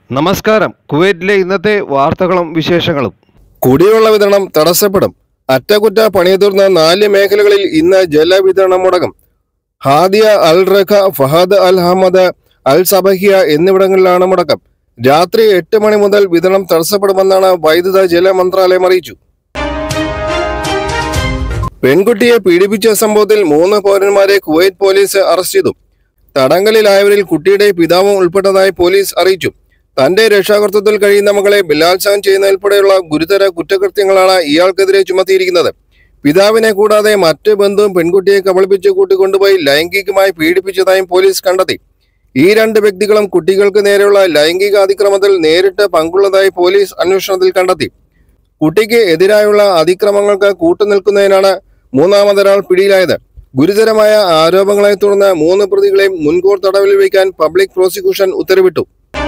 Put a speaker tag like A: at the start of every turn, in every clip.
A: നമസ്കാരം കുവൈറ്റിലെ ഇന്നത്തെ വാർത്തകളും വിശേഷങ്ങളും
B: കുടിവെള്ള വിതരണം തടസ്സപ്പെടും അറ്റകുറ്റ പണിതീർന്ന നാല് മേഖലകളിൽ ഇന്ന് ജലവിതരണം മുടങ്ങും ഹാദിയ അൽ റഖ ഫഹദ് അൽ അഹമ്മദ് അൽ സബഹിയ എന്നിവിടങ്ങളിലാണ് മുടക്കം രാത്രി എട്ട് മണി മുതൽ വിതരണം തടസ്സപ്പെടുമെന്നാണ് വൈദ്യുത ജല മന്ത്രാലയം അറിയിച്ചു പെൺകുട്ടിയെ പീഡിപ്പിച്ച സംഭവത്തിൽ മൂന്ന് പൗരന്മാരെ കുവൈറ്റ് പോലീസ് അറസ്റ്റ് ചെയ്തു തടങ്കലിലായവരിൽ കുട്ടിയുടെ പിതാവും ഉൾപ്പെട്ടതായി പോലീസ് അറിയിച്ചു തന്റെ രക്ഷാകർത്തത്തിൽ കഴിയുന്ന മകളെ ബലാത്സംഗം ചെയ്യുന്നതുൾപ്പെടെയുള്ള ഗുരുതര കുറ്റകൃത്യങ്ങളാണ് ഇയാൾക്കെതിരെ ചുമത്തിയിരിക്കുന്നത് പിതാവിനെ കൂടാതെ മറ്റ് ബന്ധുവും പെൺകുട്ടിയെ കബളിപ്പിച്ച് കൂട്ടിക്കൊണ്ടുപോയി ലൈംഗികമായി പീഡിപ്പിച്ചതായും പോലീസ് കണ്ടെത്തി ഈ രണ്ട് വ്യക്തികളും കുട്ടികൾക്ക് നേരെയുള്ള ലൈംഗിക അതിക്രമത്തിൽ നേരിട്ട് പങ്കുള്ളതായി പോലീസ് അന്വേഷണത്തിൽ കണ്ടെത്തി കുട്ടിക്ക് എതിരായുള്ള അതിക്രമങ്ങൾക്ക് കൂട്ടുനിൽക്കുന്നതിനാണ് മൂന്നാമതൊരാൾ പിടിയിലായത് ഗുരുതരമായ ആരോപണങ്ങളെ തുടർന്ന് മൂന്ന് പ്രതികളെയും മുൻകൂർ തടവിൽ വയ്ക്കാൻ പബ്ലിക് പ്രോസിക്യൂഷൻ ഉത്തരവിട്ടു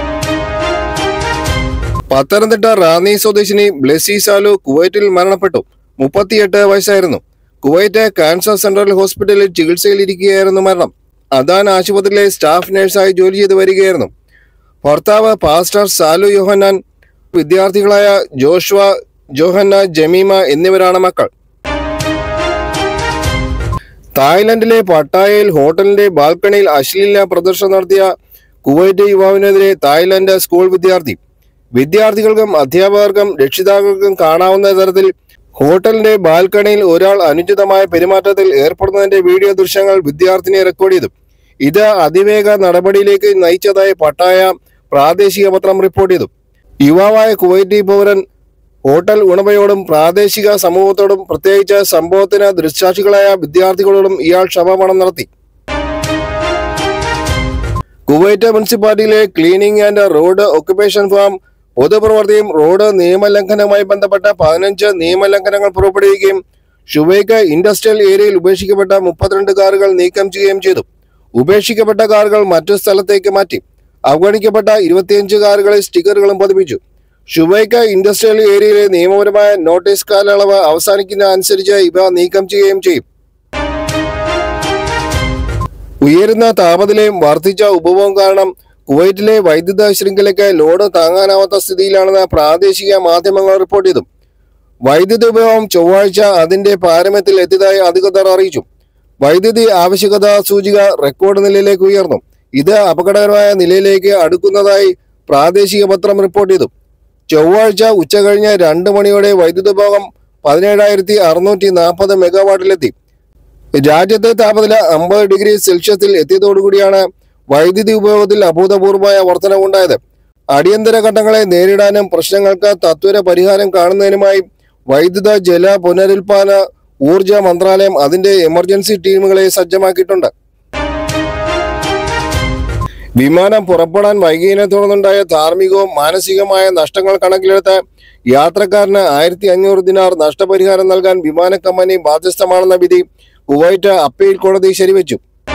B: പത്തനംതിട്ട റാന്നി സ്വദേശിനി ബ്ലെസി സാലു കുവൈറ്റിൽ മരണപ്പെട്ടു മുപ്പത്തിയെട്ട് വയസ്സായിരുന്നു കുവൈറ്റ് ക്യാൻസർ സെൻട്രൽ ഹോസ്പിറ്റലിൽ ചികിത്സയിലിരിക്കുകയായിരുന്നു മരണം അദാൻ ആശുപത്രിയിലെ സ്റ്റാഫ് നഴ്സായി ജോലി ചെയ്തു വരികയായിരുന്നു ഭർത്താവ് പാസ്റ്റർ സാലു യോഹന്നാൻ വിദ്യാർത്ഥികളായ ജോഷ്വ ജോഹന്ന ജമീമ എന്നിവരാണ് മക്കൾ തായ്ലൻഡിലെ പട്ടായയിൽ ഹോട്ടലിന്റെ ബാൽക്കണിയിൽ അശ്ലീല പ്രദർശനം നടത്തിയ കുവൈറ്റ് യുവാവിനെതിരെ തായ്ലൻഡ് സ്കൂൾ വിദ്യാർത്ഥി വിദ്യാർത്ഥികൾക്കും അധ്യാപകർക്കും രക്ഷിതാക്കൾക്കും കാണാവുന്ന തരത്തിൽ ഹോട്ടലിന്റെ ബാൽക്കണിയിൽ ഒരാൾ അനുചിതമായ പെരുമാറ്റത്തിൽ ഏർപ്പെടുന്നതിന്റെ വീഡിയോ ദൃശ്യങ്ങൾ വിദ്യാർത്ഥിനി റെക്കോർഡ് ചെയ്തു ഇത് അതിവേഗ നടപടിയിലേക്ക് നയിച്ചതായി പട്ടായ പ്രാദേശിക പത്രം റിപ്പോർട്ട് ചെയ്തു യുവാവായ കുവൈറ്റി പൗരൻ ഹോട്ടൽ ഉടമയോടും പ്രാദേശിക സമൂഹത്തോടും പ്രത്യേകിച്ച് സംഭവത്തിന് ദൃക്സാക്ഷികളായ വിദ്യാർത്ഥികളോടും ഇയാൾ ക്ഷമാപണം നടത്തി കുവൈറ്റ് മുനിസിപ്പാലിറ്റിയിലെ ക്ലീനിംഗ് ആൻഡ് റോഡ് ഒക്കുപേഷൻ ഫാം പൊതുപ്രവർത്തിയും റോഡ് നിയമലംഘനവുമായി ബന്ധപ്പെട്ട പതിനഞ്ച് നിയമലംഘനങ്ങൾ പുറപ്പെടുവിക്കുകയും ഷുവൈക്ക് ഇൻഡസ്ട്രിയൽ ഏരിയയിൽ ഉപേക്ഷിക്കപ്പെട്ട മുപ്പത്തിരണ്ട് കാറുകൾ നീക്കം ചെയ്യുകയും ചെയ്തു ഉപേക്ഷിക്കപ്പെട്ട കാറുകൾ മറ്റു സ്ഥലത്തേക്ക് മാറ്റി അവഗണിക്കപ്പെട്ട ഇരുപത്തിയഞ്ച് കാറുകളിൽ സ്റ്റിക്കറുകളും പതിപ്പിച്ചു ഷുവൈക്ക് ഇൻഡസ്ട്രിയൽ ഏരിയയിലെ നിയമപരമായ നോട്ടീസ് കാലയളവ് അവസാനിക്കുന്ന അനുസരിച്ച് ഇവ നീക്കം ചെയ്യുകയും ചെയ്യും ഉയരുന്ന താപനിലയും വർദ്ധിച്ച ഉപഭോഗം കാരണം കുവൈറ്റിലെ വൈദ്യുത ശൃംഖലയ്ക്ക് ലോഡ് താങ്ങാനാവാത്ത സ്ഥിതിയിലാണെന്ന് പ്രാദേശിക മാധ്യമങ്ങൾ റിപ്പോർട്ട് ചെയ്തു വൈദ്യുതി ഉപയോഗം ചൊവ്വാഴ്ച അതിന്റെ പാരമ്യത്തിൽ എത്തിയതായി അധികൃതർ അറിയിച്ചു വൈദ്യുതി ആവശ്യകത സൂചിക റെക്കോർഡ് നിലയിലേക്ക് ഉയർന്നു ഇത് അപകടകരമായ നിലയിലേക്ക് അടുക്കുന്നതായി പ്രാദേശിക പത്രം റിപ്പോർട്ട് ചെയ്തു ചൊവ്വാഴ്ച ഉച്ചകഴിഞ്ഞ് രണ്ട് മണിയോടെ വൈദ്യുതി ഉപയോഗം പതിനേഴായിരത്തി അറുന്നൂറ്റി നാൽപ്പത് മെഗാവാട്ടിലെത്തി രാജ്യത്തെ താപനില അമ്പത് ഡിഗ്രി സെൽഷ്യസിൽ എത്തിയതോടുകൂടിയാണ് വൈദ്യുതി ഉപയോഗത്തിൽ അഭൂതപൂർവമായ വർധനവുണ്ടായത് അടിയന്തര ഘട്ടങ്ങളെ നേരിടാനും പ്രശ്നങ്ങൾക്ക് തത്വര പരിഹാരം കാണുന്നതിനുമായി വൈദ്യുത ജല പുനരുൽപാദന ഊർജ മന്ത്രാലയം അതിന്റെ എമർജൻസി ടീമുകളെ സജ്ജമാക്കിയിട്ടുണ്ട് വിമാനം പുറപ്പെടാൻ വൈകിയതിനെ തുടർന്നുണ്ടായ ധാർമ്മികവും മാനസികവുമായ നഷ്ടങ്ങൾ കണക്കിലെടുത്ത് യാത്രക്കാരന് ആയിരത്തി അഞ്ഞൂറ് ദിനാർ നഷ്ടപരിഹാരം നൽകാൻ വിമാന കമ്പനി ബാധ്യസ്ഥമാണെന്ന വിധി കുവൈറ്റ് അപ്പീൽ കോടതി ശരിവെച്ചു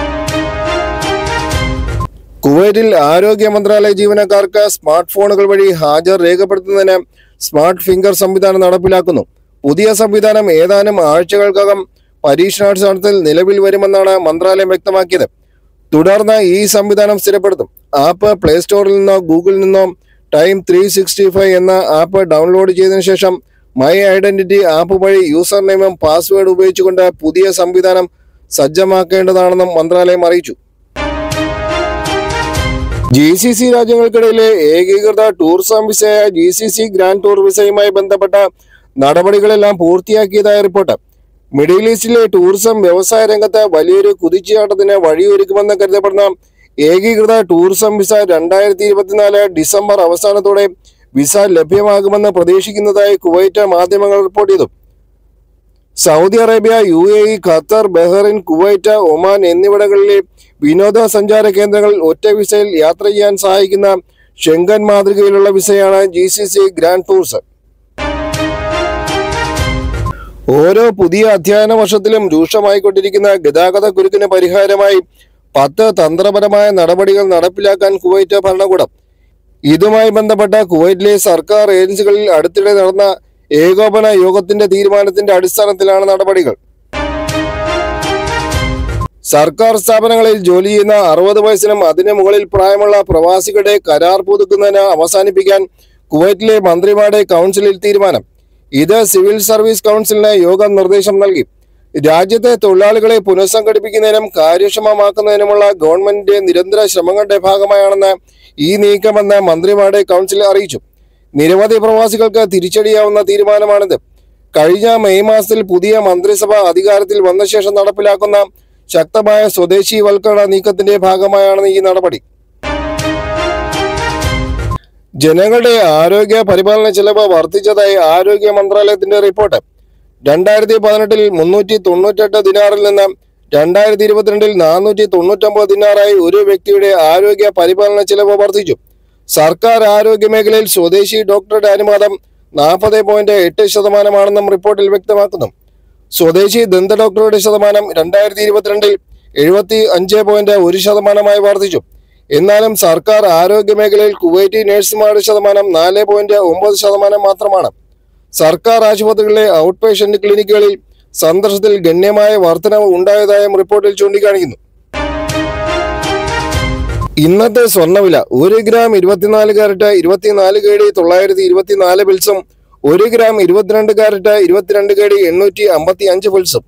B: കുവൈറ്റിൽ ആരോഗ്യ മന്ത്രാലയ ജീവനക്കാർക്ക് സ്മാർട്ട് ഫോണുകൾ വഴി ഹാജർ രേഖപ്പെടുത്തുന്നതിന് സ്മാർട്ട് ഫിംഗർ സംവിധാനം നടപ്പിലാക്കുന്നു പുതിയ സംവിധാനം ഏതാനും ആഴ്ചകൾക്കകം പരീക്ഷണാടിസ്ഥാനത്തിൽ നിലവിൽ വരുമെന്നാണ് മന്ത്രാലയം വ്യക്തമാക്കിയത് തുടർന്ന് ഈ സംവിധാനം സ്ഥിരപ്പെടുത്തും ആപ്പ് പ്ലേ സ്റ്റോറിൽ നിന്നോ ഗൂഗിളിൽ നിന്നോ ടൈം ത്രീ സിക്സ്റ്റി ഫൈവ് എന്ന ആപ്പ് ഡൗൺലോഡ് ചെയ്തതിനു ശേഷം മൈ ഐഡന്റിറ്റി ആപ്പ് വഴി യൂസർ നെയിമും പാസ്വേഡ് ഉപയോഗിച്ചുകൊണ്ട് പുതിയ സംവിധാനം സജ്ജമാക്കേണ്ടതാണെന്നും മന്ത്രാലയം അറിയിച്ചു ജി സി സി രാജ്യങ്ങൾക്കിടയിലെ ഏകീകൃത ടൂറിസം വിസയായ G C C grand tour വിസയുമായി ബന്ധപ്പെട്ട നടപടികളെല്ലാം പൂർത്തിയാക്കിയതായ റിപ്പോർട്ട് മിഡിൽ ഈസ്റ്റിലെ ടൂറിസം വ്യവസായ രംഗത്ത് വലിയൊരു കുതിച്ചുചാട്ടത്തിന് വഴിയൊരുക്കുമെന്ന് കരുതപ്പെടുന്ന ഏകീകൃത ടൂറിസം വിസ രണ്ടായിരത്തി ഇരുപത്തിനാല് ഡിസംബർ അവസാനത്തോടെ വിസ ലഭ്യമാകുമെന്ന് പ്രതീക്ഷിക്കുന്നതായി കുവൈറ്റ് മാധ്യമങ്ങൾ റിപ്പോർട്ട് ചെയ്തു Saudi Arabia U A E Qatar Bahrain Kuwait Oman എന്നിവിടങ്ങളിലെ വിനോദസഞ്ചാര കേന്ദ്രങ്ങളിൽ ഒറ്റ വിസയിൽ യാത്ര ചെയ്യാൻ സഹായിക്കുന്ന ഷെങ്കൻ മാതൃകയിലുള്ള വിസയാണ് G C C grand tours ഓരോ പുതിയ അധ്യയന വർഷത്തിലും രൂക്ഷമായിക്കൊണ്ടിരിക്കുന്ന ഗതാഗത കുരുക്കിന് പരിഹാരമായി പത്ത് തന്ത്രപരമായ നടപടികൾ നടപ്പിലാക്കാൻ കുവൈറ്റ് ഭരണകൂടം ഇതുമായി ബന്ധപ്പെട്ട കുവൈറ്റിലെ സർക്കാർ ഏജൻസികളിൽ അടുത്തിടെ നടന്ന ഏകോപന യോഗത്തിന്റെ തീരുമാനത്തിന്റെ അടിസ്ഥാനത്തിലാണ് നടപടികൾ സർക്കാർ സ്ഥാപനങ്ങളിൽ ജോലി ചെയ്യുന്ന അറുപത് വയസ്സിനും അതിനു മുകളിൽ പ്രായമുള്ള പ്രവാസികളുടെ കരാർ പുതുക്കുന്നതിന് അവസാനിപ്പിക്കാൻ കുവൈറ്റിലെ മന്ത്രിമാരുടെ കൗൺസിലിൽ തീരുമാനം ഇത് സിവിൽ സർവീസ് കൗൺസിലിന് യോഗം നിർദ്ദേശം നൽകി രാജ്യത്തെ തൊഴിലാളികളെ പുനഃസംഘടിപ്പിക്കുന്നതിനും കാര്യക്ഷമമാക്കുന്നതിനുമുള്ള ഗവൺമെന്റിന്റെ നിരന്തര ശ്രമങ്ങളുടെ ഭാഗമായാണെന്ന് ഈ നീക്കമെന്ന് മന്ത്രിമാരുടെ കൗൺസിൽ അറിയിച്ചു നിരവധി പ്രവാസികൾക്ക് തിരിച്ചടിയാവുന്ന തീരുമാനമാണിത് കഴിഞ്ഞ മെയ് മാസത്തിൽ പുതിയ മന്ത്രിസഭ അധികാരത്തിൽ വന്ന ശേഷം നടപ്പിലാക്കുന്ന ശക്തമായ സ്വദേശീവൽക്കരണ നീക്കത്തിന്റെ ഭാഗമായാണ് ഈ നടപടി ജനങ്ങളുടെ ആരോഗ്യ പരിപാലന ചെലവ് വർദ്ധിച്ചതായി ആരോഗ്യ മന്ത്രാലയത്തിന്റെ റിപ്പോർട്ട് രണ്ടായിരത്തി പതിനെട്ടിൽ മുന്നൂറ്റി തൊണ്ണൂറ്റെട്ട് ദിനാറിൽ നിന്ന് രണ്ടായിരത്തി ഇരുപത്തിരണ്ടിൽ നാനൂറ്റി തൊണ്ണൂറ്റൊമ്പത് ദിനാറായി ഒരു വ്യക്തിയുടെ ആരോഗ്യ പരിപാലന ചെലവ് വർദ്ധിച്ചു സർക്കാർ ആരോഗ്യ മേഖലയിൽ സ്വദേശി ഡോക്ടറുടെ അനുപാതം നാൽപ്പത് പോയിന്റ് എട്ട് ശതമാനമാണെന്നും റിപ്പോർട്ടിൽ വ്യക്തമാക്കുന്നു സ്വദേശി ദന്ത ഡോക്ടറുടെ ശതമാനം രണ്ടായിരത്തി ഇരുപത്തിരണ്ടിൽ എഴുപത്തി അഞ്ച് പോയിന്റ് ഒരു ശതമാനമായി വർദ്ധിച്ചു എന്നാലും സർക്കാർ ആരോഗ്യ മേഖലയിൽ കുവൈറ്റി നഴ്സുമാരുടെ ശതമാനം നാല് പോയിന്റ് ഒമ്പത് ശതമാനം മാത്രമാണ് സർക്കാർ ആശുപത്രികളിലെ ഔട്ട് പേഷ്യന്റ് ക്ലിനിക്കുകളിൽ സന്ദർശനത്തിൽ ഗണ്യമായ വർധനവ് ഉണ്ടായതായും റിപ്പോർട്ടിൽ ചൂണ്ടിക്കാണിക്കുന്നു ഇന്നത്തെ സ്വർണ്ണവില ഒരു ഗ്രാം ഇരുപത്തിനാല് കാരറ്റ് ഇരുപത്തിനാല് കേടി തൊള്ളായിരത്തി ഇരുപത്തിനാല് പിൽസും ഒരു ഗ്രാം ഇരുപത്തിരണ്ട് കാരറ്റ് ഇരുപത്തിരണ്ട് കേടി എണ്ണൂറ്റി അമ്പത്തി അഞ്ച് പിൽസും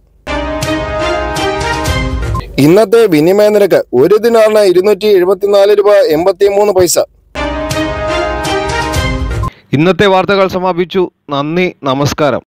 B: ഇന്നത്തെ വിനിമയ നിരക്ക് ഒരു ദിനാറിന് ഇരുന്നൂറ്റി എഴുപത്തിനാല് രൂപ എൺപത്തി മൂന്ന് പൈസ
A: ഇന്നത്തെ വാർത്തകൾ സമാപിച്ചു നന്ദി നമസ്കാരം